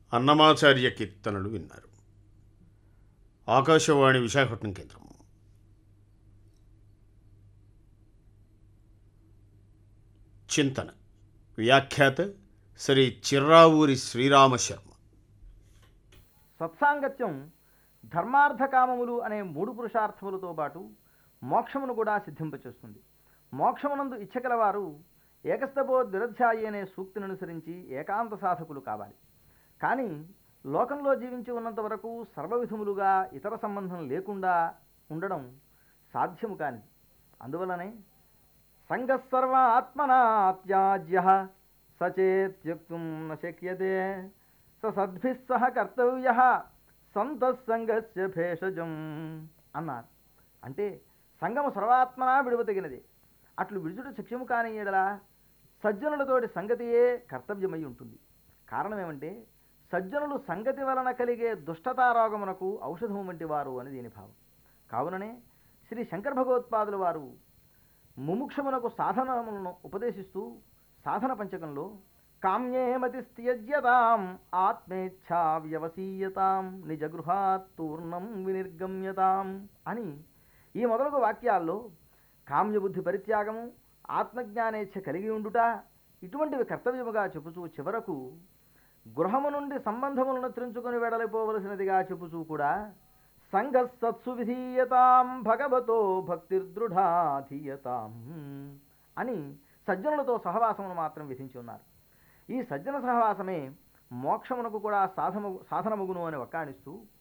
అన్నమాచార్య కీర్తనలు విన్నారు ఆకాశవాణి విశాఖపట్నం కేంద్రం చింతన వ్యాఖ్యాత శ్రీ చిర్రావూరి శ్రీరామ శర్మ సత్సాంగత్యం ధర్మార్థ కామములు అనే మూడు పురుషార్థములతో పాటు మోక్షమును కూడా సిద్ధింపచేస్తుంది మోక్షమునందు ఇచ్చగలవారు ఏకస్తభో దురధ్యాయి అనే సూక్తిని అనుసరించి ఏకాంత సాధకులు కావాలి కానీ లోకంలో జీవించి ఉన్నంత వరకు సర్వవిధములుగా ఇతర సంబంధం లేకుండా ఉండడం సాధ్యము కానిది అందువలనే సంగసర్వ ఆత్మనాత్యాజ్య సచేత్యుక్తం న శక్యతే స సద్భిः సహ కర్తవ్య సంతస్సంగస్య భేషజం అన్నారు అంటే సంగము సర్వాత్మనా విడువతగినది అట్లు విడుచుట శక్యము కాని ఎడల సజ్జనులతోటి సంగతియే కర్తవ్యమై ఉంటుంది కారణం ఏమంటే సజ్జనులు సంగతి వలన కలిగే దుష్టతారోగమునకు ఔషధము వంటి వారు అని దీని భావం కావుననే శ్రీ శంకర భగవత్పాదుల వారు ముముక్షమునకు సాధనములను ఉపదేశిస్తూ సాధన పంచకంలో కామ్యేమతి త్యజ్యతాం ఆత్మేచ్ఛా వ్యవసీయతాం నిజ గృహాత్ తూర్ణం వినిర్గమ్యతాం అని ఈ మొదలగు వాక్యాల్లో కామ్యబుద్ధి పరిత్యాగము ఆత్మజ్ఞానేచ్ఛ కలిగి ఉండుట ఇటువంటివి కర్తవ్యముగా చెప్పుచూ చివరకు గృహము నుండి సంబంధములను త్రించుకొని వెడలిపోవలసినదిగా చెప్పుచూ కూడా సంఘ సత్సు విధీయతాం భగవతో భక్తిర్దృఢాధీయతాం అని సజ్జనులతో సహవాసమును మాత్రం విధించి ఉన్నారు ఈ సజ్జన సహవాసమే మోక్షమునకు కూడా సాధము సాధనముగును అని వక్కాణిస్తూ